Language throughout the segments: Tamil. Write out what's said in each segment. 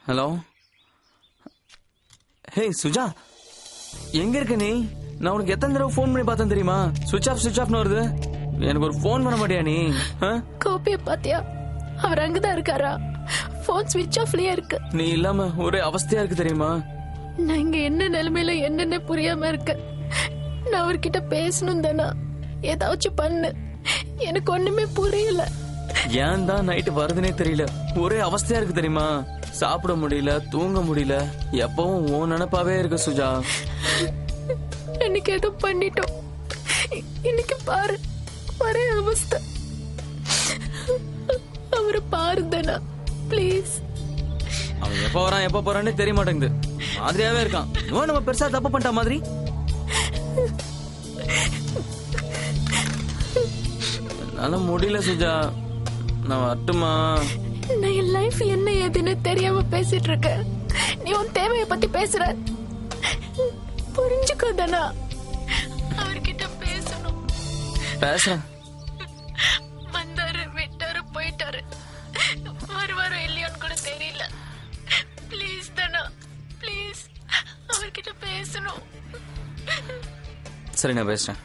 ஹலோ ஹே சுஜா எங்க இருக்க நீ நான் உனக்கு எத்தனை தடவை ஃபோன் பண்ணி பார்த்தேன் தெரியுமா சுவிட்ச் ஆஃப் சுவிட்ச் ஆஃப்னு வருது எனக்கு ஒரு ஃபோன் பண்ண மாட்டியா நீ ஆ? கோபிய பாத்தியா அவர் அங்கதான் இருக்காரா போன் ஸ்விட்ச் ஆஃப்லயே இருக்கு நீ இல்லாம ஒரே அவஸ்தையா இருக்கு தெரியுமா நான் இங்க என்ன நிலைமையில என்னன்னு புரியாம இருக்கேன் நான் அவர்கிட்ட பேசணும் தானா ஏதாச்சும் பண்ணு எனக்கு ஒண்ணுமே புரியல ஏன் தான் நைட்டு வருதுனே தெரியல ஒரே அவஸ்தையா இருக்கு தெரியுமா சாப்பிட முடியல தூங்க முடியல எப்பவும் உன் நினப்பாவே இருக்கு சுஜா எனக்கு ஏதோ பண்ணிட்டோம் இன்னைக்கு பாரு ஒரே அவஸ்தை அவரை பாரு தானா ப்ளீஸ் அவன் எப்ப வரான் எப்ப போறான்னு தெரிய மாட்டேங்குது மாதிரியாவே இருக்கான் இவன் நம்ம பெருசா தப்பு பண்ணிட்ட மாதிரி என்னால முடியல சுஜா நான் வரட்டுமா நான் என் லைஃப் என்ன ஏதுன்னு தெரியாம பேசிட்டு இருக்கேன் நீ உன் தேவைய பத்தி பேசுற புரிஞ்சுக்கோ தானா அவர்கிட்ட பேசணும் பேசுறேன் வந்தாரு விட்டாரு போயிட்டாரு வருவாரோ இல்லையோன்னு கூட தெரியல ப்ளீஸ் தானா ப்ளீஸ் அவர்கிட்ட பேசணும் சரி நான் பேசுறேன்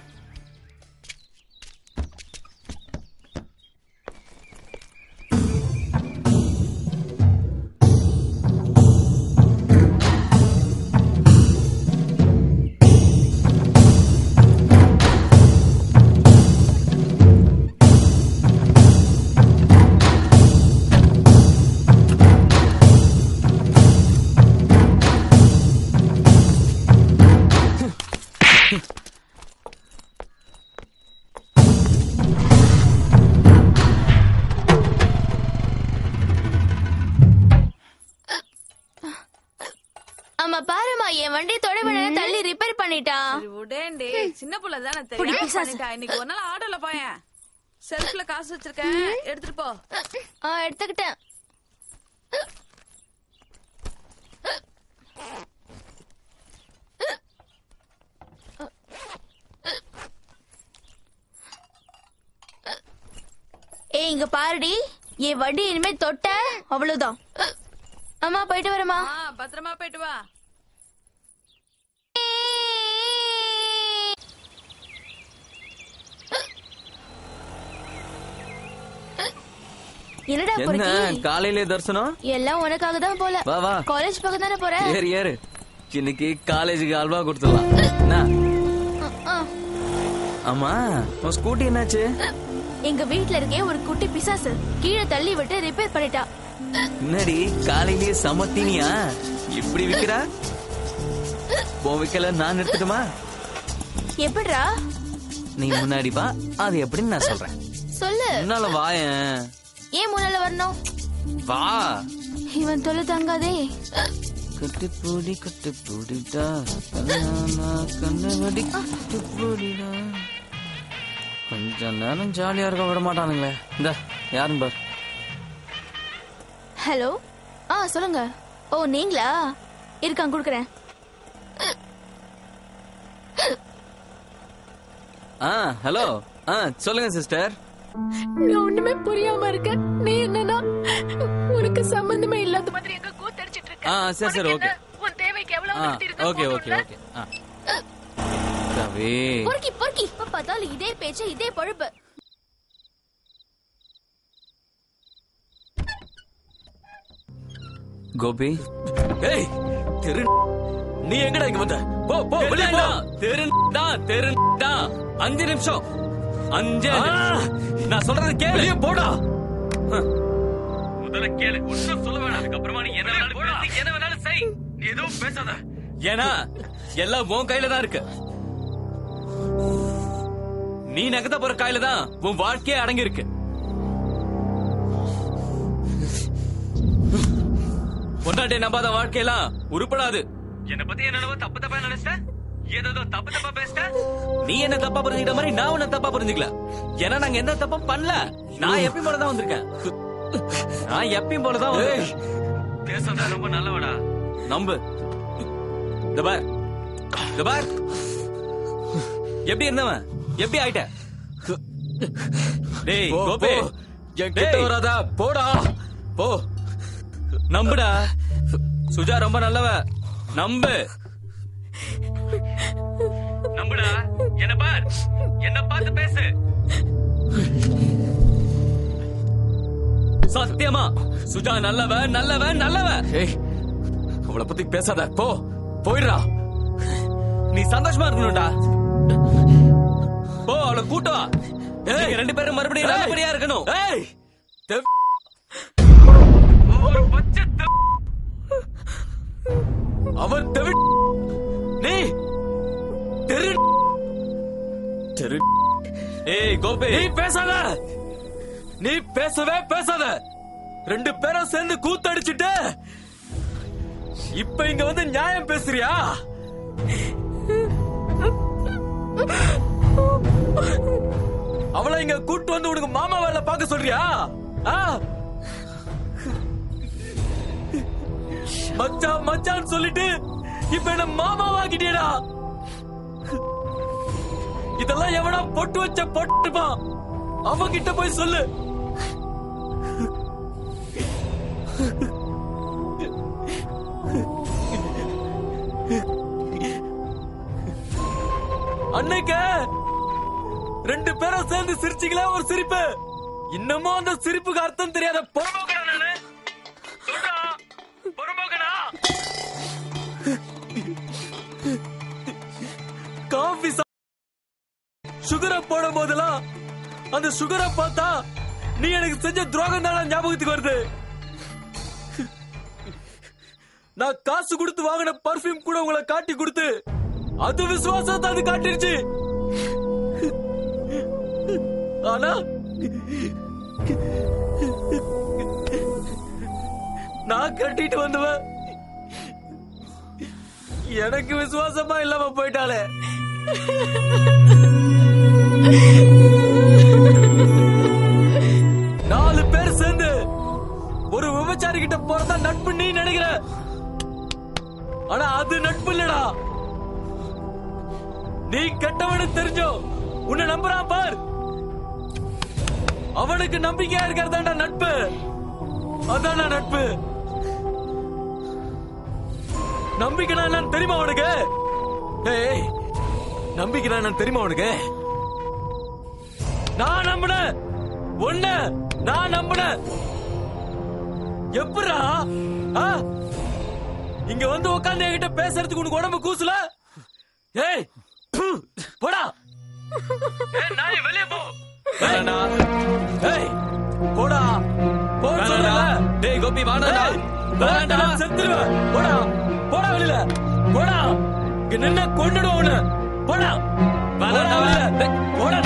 ஆமா பாருமா என் வண்டி தொலைவன தள்ளி ரிப்பேர் பண்ணிட்டான் சரி, விடேன்டி சின்ன புள்ள தானே புடி, தெரியும் பிசாசு. பண்ணிட்டா இன்னைக்கு ஒரு நாள் ஆட்டோல போயேன் செல்ஃப்ல காசு வச்சிருக்கேன் எடுத்துட்டு போ ஆ எடுத்துக்கிட்டேன் ஏய் இங்க பாருடி என் வண்டி இனிமே தொட்ட அவ்வளவுதான் அம்மா போயிட்டு வரமா ஆ பத்திரமா போயிட்டு வா என்னடா என்ன பொறுக்கி காலையிலே தரிசனம் எல்லாம் உனக்காக தான் போல வா வா காலேஜ் பக்கம் தானே போற ஏறு ஏறு இன்னைக்கு காலேஜுக்கு அல்வா கொடுத்துடலாம் என்ன ஆ. ஆமா உன் ஸ்கூட்டி என்னாச்சு எங்க வீட்ல இருக்கே ஒரு குட்டி பிசாசு கீழே தள்ளி விட்டு ரிப்பேர் பண்ணிட்டா என்னடி காலையிலேயே சமத்தினியா இப்படி விக்கிறா உன் விக்கல நான் எடுத்துட்டுமா எப்படிடா நீ முன்னாடி வா அது எப்படின்னு நான் சொல்றேன் சொல்லு முன்னால வாயேன் ஏன் முன்னால வரணும் வா இவன் தொலை தங்காதே கட்டு பூடி கட்டு பூடிடா கண்ணவடி கட்டு பூடிடா கொஞ்ச நேரம் ஜாலியா இருக்க விட மாட்டானுங்களே இந்த யாருன்னு பார் ஹலோ ஆ சொல்லுங்க ஓ நீங்களா இருக்கான் குடுக்குறேன் ஆ ஹலோ ஆ சொல்லுங்க சிஸ்டர் நான் ஒண்ணுமே புரியாம இருக்கேன் நீ என்னன்னா உனக்கு சம்பந்தமே இல்லாத மாதிரி எங்க கூத்தடிச்சிட்டு இருக்க ஆ சரி சரி உனக்கு ஓகே என்ன? உன் தேவைக்கு எவ்வளவு ஆ நிறுத்தி இருந்தா ஓகே ஓகே போதும்ல? ஓகே ஆ கவி பொறுக்கி பொறுக்கி இப்ப பார்த்தாலும் இதே பேச்சு இதே பழுப்பு கோபி ஏய் திரு நீ எங்கடா இங்க வந்த போ போ வெளிய போ தெருண்டா தெருண்டா அஞ்சு நிமிஷம் அஞ்சு ஆ, நான் சொல்றது கேளு வெளிய போடா முதல்ல கேளு ஒன்னும் சொல்ல வேணாம் அதுக்கப்புறமா நீ என்ன வேணாலும் பேசி என்ன வேணாலும் செய் நீ எதுவும் பேசாத ஏன்னா எல்லாம் உன் கையில தான் இருக்கு நீ நகத்த போற கையில தான் உன் வாழ்க்கையே அடங்கி இருக்கு பொண்டாட்டி நம்பாத வாழ்க்கையெல்லாம் உருப்படாது என்ன பத்தி என்னவோ தப்பு தப்பா நினைச்சிட்ட ஏதோ தப்பு தப்பா பேசிட்ட நீ என்ன தப்பா புரிஞ்சுக்கிட்ட மாதிரி நான் உன்ன தப்பா புரிஞ்சுக்கல ஏன்னா நாங்க எந்த தப்பும் பண்ணல நான் எப்பயும் போலதான் வந்திருக்கேன் நான் எப்பயும் போலதான் வந்திருக்கேன் பேசுறதா ரொம்ப நல்லவடா நம்பு இந்த பார் இந்த பார் எப்படி இருந்தவன் எப்படி ஆயிட்ட டேய் போ, கோபி போ. என் கிட்ட டேய். வராத போடா போ நம்புடா சுஜா ரொம்ப நல்லவ நம்பு நம்புடா என்ன பார் என்ன பார்த்து பேசு சத்தியமா சுஜா நல்லவ நல்லவ நல்லவ ஏய் அவளை பத்தி பேசாத போ போயிடுறா நீ சந்தோஷமா இருக்கணும்டா போ அவளை கூட்டு வா நீங்க ரெண்டு பேரும் மறுபடியும் ஏய். நல்லபடியா இருக்கணும் ஏய் தெவ்- ஒரு பச்சை தெ- அவன் தெவி நீ தெரு தெரு ஏய் கோபி நீ பேசாத நீ பேசவே பேசாத ரெண்டு பேரும் சேர்ந்து கூத்தடிச்சிட்டு இப்ப இங்க வந்து நியாயம் பேசுறியா அவளை இங்க கூட்டு வந்து உனக்கு மாமா வேலை பார்க்க சொல்றியா ஆ? மச்சான் மச்சான் சொல்லிட்டு இப்ப என்ன மாமாவாக்கிட்டியடா இதெல்லாம் எவனா பொட்டு வச்ச பொட்டுப்பான் அவன் கிட்ட போய் சொல்லு அன்னைக்கு ரெண்டு பேரும் சேர்ந்து சிரிச்சீங்களே ஒரு சிரிப்பு இன்னமும் அந்த சிரிப்புக்கு அர்த்தம் தெரியாத பொறுமோக்கடா நானு சொல்றா பொறுமோக்கடா காஃபி சுகரை போடும் போதெல்லாம் அந்த சுகரை பார்த்தா நீ எனக்கு செஞ்ச துரோகம் தான ஞாபகத்துக்கு வருது நான் காசு கொடுத்து வாங்கின பர்ஃபியூம் கூட உங்களை காட்டி கொடுத்து அது விசுவாசத்தை அது காட்டிருச்சு ஆனா நான் கட்டிட்டு வந்தவன் எனக்கு விசுவாசமா இல்லாம போயிட்டாளே நாலு பேர் சேர்ந்து ஒரு விபச்சாரி கிட்ட போறதா நட்பு நீ நினைக்கிற ஆனா அது நட்பு இல்லடா நீ கெட்டவனு தெரிஞ்சோ உன்னை நம்புறான் பார் அவனுக்கு நம்பிக்கையா இருக்கிறதாண்டா நட்பு அதான்டா நட்பு நம்பிக்கைனா என்னன்னு தெரியுமா உனக்கு ஏய் நம்பிக்கைனா என்னன்னு தெரியுமா உனக்கு நான் நம்பினேன் ஒண்ணு நான் நம்பினேன் எப்படா ஆ? இங்க வந்து உட்கார்ந்து என்கிட்ட பேசுறதுக்கு உனக்கு உடம்பு கூசல ஏய் ப்பு, போடா ஏய் நாய் வெளிய போ வேணாண்டா. ஏய் போடா போட வேணாண்டா. சொல்லல டேய் கோபி வேணாண்டா ஏய், வேணாண்டா நான் செத்துருவேன் போடா போடா வெளியில போடா இங்க நின்ன கொண்டுடுவோம் உன்னை போடா வேணாண்டா. போடா வெளியில. டேய், போடா